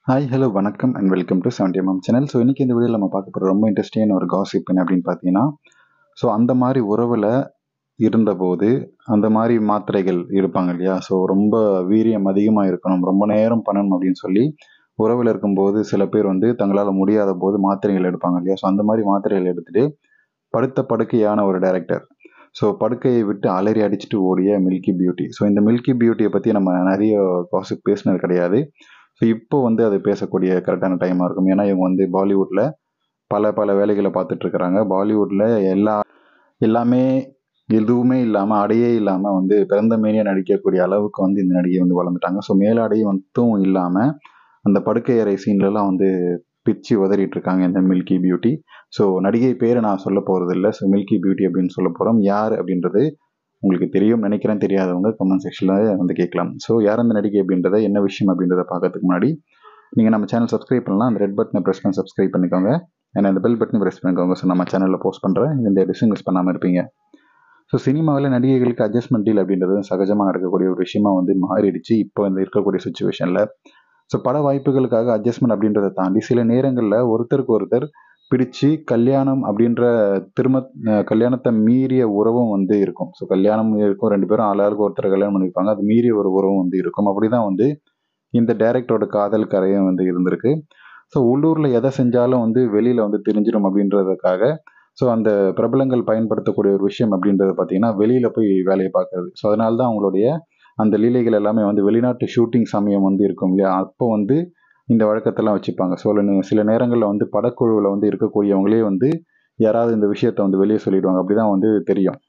hi hello வணக்கம் and welcome to seventy MM channel so இன்றைக்கி இந்த வீடியோவில் நம்ம பார்க்க போகிற ரொம்ப இன்ட்ரெஸ்டிங்கான ஒரு காசிப் என்ன அப்படின்னு பார்த்தீங்கன்னா ஸோ அந்த மாதிரி உறவில் இருந்தபோது அந்த மாதிரி மாத்திரைகள் இருப்பாங்க இல்லையா ஸோ ரொம்ப வீரியம் அதிகமாக இருக்கணும் ரொம்ப நேரம் பண்ணணும் அப்படின்னு சொல்லி உறவில் இருக்கும்போது சில பேர் வந்து தங்களால் முடியாத போது மாத்திரைகள் எடுப்பாங்க இல்லையா ஸோ அந்த மாதிரி மாத்திரைகள் எடுத்துகிட்டு படுத்த படுக்கையான ஒரு டைரக்டர் ஸோ படுக்கையை விட்டு அலறி அடிச்சுட்டு ஓடிய மில்கி பியூட்டி ஸோ இந்த மில்கி பியூட்டியை பற்றி நம்ம நிறைய காசிப் பேசினது கிடையாது ஸோ இப்போ வந்து அது பேசக்கூடிய கரெக்டான டைமாக இருக்கும் ஏன்னா இவங்க வந்து பாலிவுட்டில் பல பல வேலைகளை பார்த்துட்டு இருக்கிறாங்க பாலிவுட்டில் எல்லா எல்லாமே எதுவுமே இல்லாமல் அடையே இல்லாமல் வந்து பிறந்த மேனியாக நடிக்கக்கூடிய அளவுக்கு வந்து இந்த நடிகை வந்து வளர்ந்துட்டாங்க ஸோ மேலாடை மட்டும் இல்லாமல் அந்த படுக்கை அறை சீன்லலாம் வந்து பிச்சு உதறிட்டு இருக்காங்க இந்த மில்கி பியூட்டி ஸோ நடிகை பேரை நான் சொல்ல போகிறது இல்லை ஸோ மில்கி பியூட்டி அப்படின்னு சொல்ல போகிறோம் யார் அப்படின்றது உங்களுக்கு தெரியும் நினைக்கிறேன் தெரியாதவங்க கமெண்ட் செக்ஷனில் வந்து கேட்கலாம் ஸோ யார் அந்த நடிகை அப்படின்றத என்ன விஷயம் அப்படின்றத பார்க்கறதுக்கு முன்னாடி நீங்கள் நம்ம சேனல் சப்ஸ்கிரைப் பண்ணலாம் அந்த ரெட் பட்டனை ப்ரெஸ் பண்ணி சப்ஸ்கிரைப் பண்ணிக்கோங்க ஏன்னா அந்த பெல் பட்டனை ப்ரெஸ் பண்ணிக்கோங்க ஸோ நம்ம சேனலில் போஸ்ட் பண்ணுறேன் இந்த டிஷன் மிஸ் பண்ணாமல் இருப்பீங்க ஸோ சினிமாவில் நடிகைகளுக்கு அட்ஜஸ்ட்மெண்ட் டீல் அப்படின்றது சகஜமாக நடக்கக்கூடிய ஒரு விஷயமா வந்து மாறிடுச்சு இப்போ இந்த இருக்கக்கூடிய சுச்சுவேஷனில் ஸோ பட வாய்ப்புகளுக்காக அட்ஜஸ்ட்மெண்ட் அப்படின்றத தாண்டி சில நேரங்களில் ஒருத்தருக்கு ஒருத்தர் பிடிச்சு கல்யாணம் அப்படின்ற திரும்ப கல்யாணத்தை மீறிய உறவும் வந்து இருக்கும் ஸோ கல்யாணம் இருக்கும் ரெண்டு பேரும் ஆளாளுக்கு ஒருத்தர் கல்யாணம் பண்ணியிருப்பாங்க அது மீறிய ஒரு உறவும் வந்து இருக்கும் அப்படி தான் வந்து இந்த டேரக்டரோட காதல் கரையும் வந்து இருந்திருக்கு ஸோ உள்ளூரில் எதை செஞ்சாலும் வந்து வெளியில் வந்து தெரிஞ்சிடும் அப்படின்றதுக்காக ஸோ அந்த பிரபலங்கள் பயன்படுத்தக்கூடிய ஒரு விஷயம் அப்படின்றது பார்த்தீங்கன்னா வெளியில் போய் வேலையை பார்க்கறது ஸோ அதனால தான் அவங்களுடைய அந்த லீலைகள் எல்லாமே வந்து வெளிநாட்டு ஷூட்டிங் சமயம் வந்து இருக்கும் இல்லையா அப்போ வந்து இந்த வழக்கத்தெல்லாம் வச்சுப்பாங்க ஸோ சில நேரங்களில் வந்து படக்குழுவில் வந்து இருக்கக்கூடியவங்களே வந்து யாராவது இந்த விஷயத்த வந்து வெளியே சொல்லிடுவாங்க அப்படி தான் வந்து தெரியும்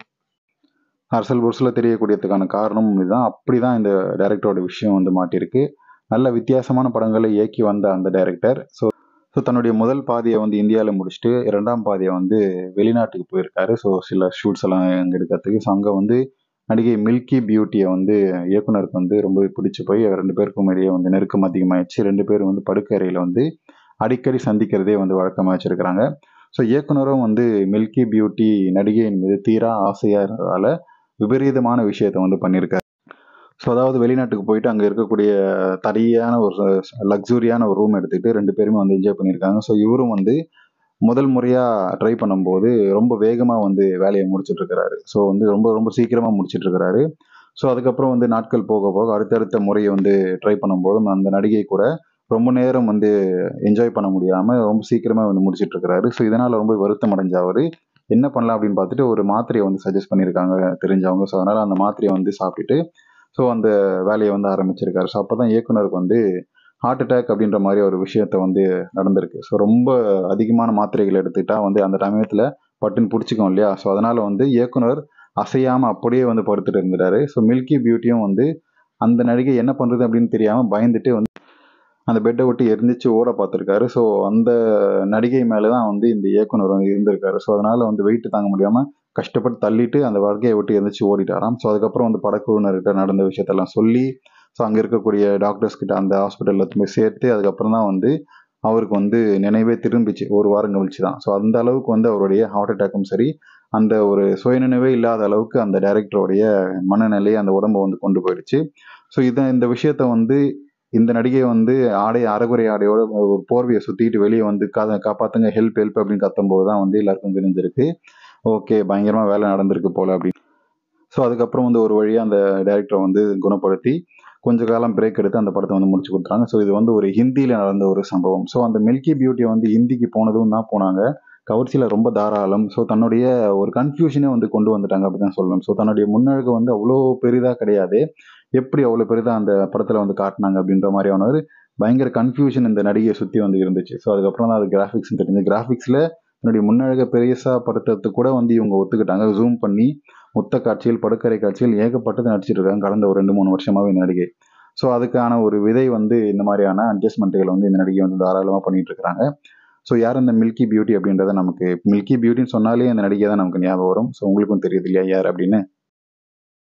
அரசல் புரசில் தெரியக்கூடியதுக்கான காரணமும் இதுதான் அப்படி தான் இந்த டைரக்டரோட விஷயம் வந்து மாட்டியிருக்கு நல்ல வித்தியாசமான படங்களை இயக்கி வந்த அந்த டைரக்டர் ஸோ ஸோ தன்னுடைய முதல் பாதியை வந்து இந்தியாவில் முடிச்சுட்டு இரண்டாம் பாதியை வந்து வெளிநாட்டுக்கு போயிருக்காரு ஸோ சில ஷூட்ஸ் எல்லாம் அங்கே எடுக்கிறதுக்கு ஸோ அங்கே வந்து நடிகை மில்கி பியூட்டியை வந்து இயக்குனருக்கு வந்து ரொம்ப பிடிச்சி போய் ரெண்டு பேருக்கும் இடையே வந்து நெருக்கம் அதிகமாகிடுச்சு ரெண்டு பேரும் வந்து படுக்கறையில் வந்து அடிக்கடி சந்திக்கிறதே வந்து வழக்கமாக வச்சுருக்கிறாங்க ஸோ இயக்குனரும் வந்து மில்கி பியூட்டி நடிகையின் மீது தீரா ஆசையாக இருந்ததால் விபரீதமான விஷயத்தை வந்து பண்ணியிருக்காரு ஸோ அதாவது வெளிநாட்டுக்கு போயிட்டு அங்கே இருக்கக்கூடிய தடியான ஒரு லக்ஸூரியான ஒரு ரூம் எடுத்துக்கிட்டு ரெண்டு பேருமே வந்து என்ஜாய் பண்ணியிருக்காங்க ஸோ இவரும் வந்து முதல் முறையாக ட்ரை பண்ணும்போது ரொம்ப வேகமாக வந்து வேலையை முடிச்சுட்டு இருக்கிறாரு ஸோ வந்து ரொம்ப ரொம்ப சீக்கிரமாக முடிச்சுட்டு இருக்கிறாரு ஸோ அதுக்கப்புறம் வந்து நாட்கள் போக போக அடுத்தடுத்த முறையை வந்து ட்ரை பண்ணும்போதும் அந்த நடிகை கூட ரொம்ப நேரம் வந்து என்ஜாய் பண்ண முடியாமல் ரொம்ப சீக்கிரமாக வந்து முடிச்சுட்டு இருக்கிறாரு ஸோ இதனால் ரொம்ப வருத்தம் அடைஞ்ச அவர் என்ன பண்ணலாம் அப்படின்னு பார்த்துட்டு ஒரு மாத்திரையை வந்து சஜஸ்ட் பண்ணியிருக்காங்க தெரிஞ்சவங்க ஸோ அதனால் அந்த மாத்திரையை வந்து சாப்பிட்டுட்டு ஸோ அந்த வேலையை வந்து ஆரம்பிச்சிருக்காரு ஸோ அப்போ தான் இயக்குனருக்கு வந்து ஹார்ட் அட்டாக் அப்படின்ற மாதிரி ஒரு விஷயத்த வந்து நடந்திருக்கு ஸோ ரொம்ப அதிகமான மாத்திரைகள் எடுத்துக்கிட்டா வந்து அந்த சமயத்தில் பட்டுன்னு பிடிச்சிக்கும் இல்லையா ஸோ அதனால் வந்து இயக்குனர் அசையாமல் அப்படியே வந்து படுத்துட்டு இருந்துட்டாரு ஸோ மில்கி பியூட்டியும் வந்து அந்த நடிகை என்ன பண்ணுறது அப்படின்னு தெரியாமல் பயந்துட்டு வந்து அந்த பெட்டை விட்டு எரிஞ்சிச்சு ஓட பார்த்துருக்காரு ஸோ அந்த நடிகை மேலே தான் வந்து இந்த இயக்குனர் வந்து இருந்திருக்காரு ஸோ அதனால் வந்து வெயிட் தாங்க முடியாமல் கஷ்டப்பட்டு தள்ளிட்டு அந்த வாழ்க்கையை விட்டு எந்திரிச்சு ஓடிட்டாராம் ஸோ அதுக்கப்புறம் வந்து படக்குழுவினர்கிட்ட நடந்த விஷயத்தெல்லாம் சொல்லி ஸோ அங்கே இருக்கக்கூடிய டாக்டர்ஸ் கிட்ட அந்த ஹாஸ்பிட்டலில் போய் சேர்த்து அதுக்கப்புறம் தான் வந்து அவருக்கு வந்து நினைவே திரும்பிச்சு ஒரு வாரம் கழிச்சு தான் ஸோ அந்த அளவுக்கு வந்து அவருடைய ஹார்ட் அட்டாக்கும் சரி அந்த ஒரு சுயநினைவே இல்லாத அளவுக்கு அந்த டைரக்டருடைய மனநிலையை அந்த உடம்பை வந்து கொண்டு போயிடுச்சு ஸோ இதை இந்த விஷயத்த வந்து இந்த நடிகை வந்து ஆடை அறகுறை ஆடையோட ஒரு போர்வையை சுற்றிட்டு வெளியே வந்து கா காப்பாற்றுங்க ஹெல்ப் ஹெல்ப் அப்படின்னு கத்தும்போது தான் வந்து எல்லாருக்கும் தெரிஞ்சிருக்கு ஓகே பயங்கரமாக வேலை நடந்திருக்கு போல அப்படின்னு ஸோ அதுக்கப்புறம் வந்து ஒரு வழியாக அந்த டைரக்டரை வந்து குணப்படுத்தி கொஞ்ச காலம் பிரேக் எடுத்து அந்த படத்தை வந்து முடிச்சு கொடுத்தாங்க ஸோ இது வந்து ஒரு ஹிந்தியில் நடந்த ஒரு சம்பவம் ஸோ அந்த மில்கி பியூட்டியை வந்து ஹிந்திக்கு போனதும் தான் போனாங்க கவர்ச்சியில் ரொம்ப தாராளம் ஸோ தன்னுடைய ஒரு கன்ஃபியூஷனே வந்து கொண்டு வந்துட்டாங்க அப்படி தான் சொல்லணும் ஸோ தன்னுடைய முன்னழகு வந்து அவ்வளோ பெரிதாக கிடையாது எப்படி அவ்வளோ பெரிதாக அந்த படத்தில் வந்து காட்டினாங்க அப்படின்ற மாதிரியான ஒரு பயங்கர கன்ஃபியூஷன் இந்த நடிகையை சுற்றி வந்து இருந்துச்சு ஸோ அதுக்கப்புறம் தான் அது கிராஃபிக்ஸ் தெரிஞ்சு கிராஃபிக்ஸில் தன்னுடைய முன்னழக பெரியசாக படுத்துறதுக்கு கூட வந்து இவங்க ஒத்துக்கிட்டாங்க ஜூம் பண்ணி மொத்த காட்சியில் படுக்கரை காட்சியில் ஏகப்பட்டது நடிச்சிட்டு இருக்காங்க கடந்த ஒரு ரெண்டு மூணு வருஷமாகவே இந்த நடிகை ஸோ அதுக்கான ஒரு விதை வந்து இந்த மாதிரியான அட்ஜஸ்ட்மெண்ட்டுகளை வந்து இந்த நடிகை வந்து தாராளமாக பண்ணிட்டு இருக்காங்க ஸோ யார் இந்த மில்கி பியூட்டி அப்படின்றத நமக்கு மில்கி பியூட்டின்னு சொன்னாலே அந்த நடிகை தான் நமக்கு ஞாபகம் வரும் ஸோ உங்களுக்கும் தெரியுது இல்லையா யார் அப்படின்னு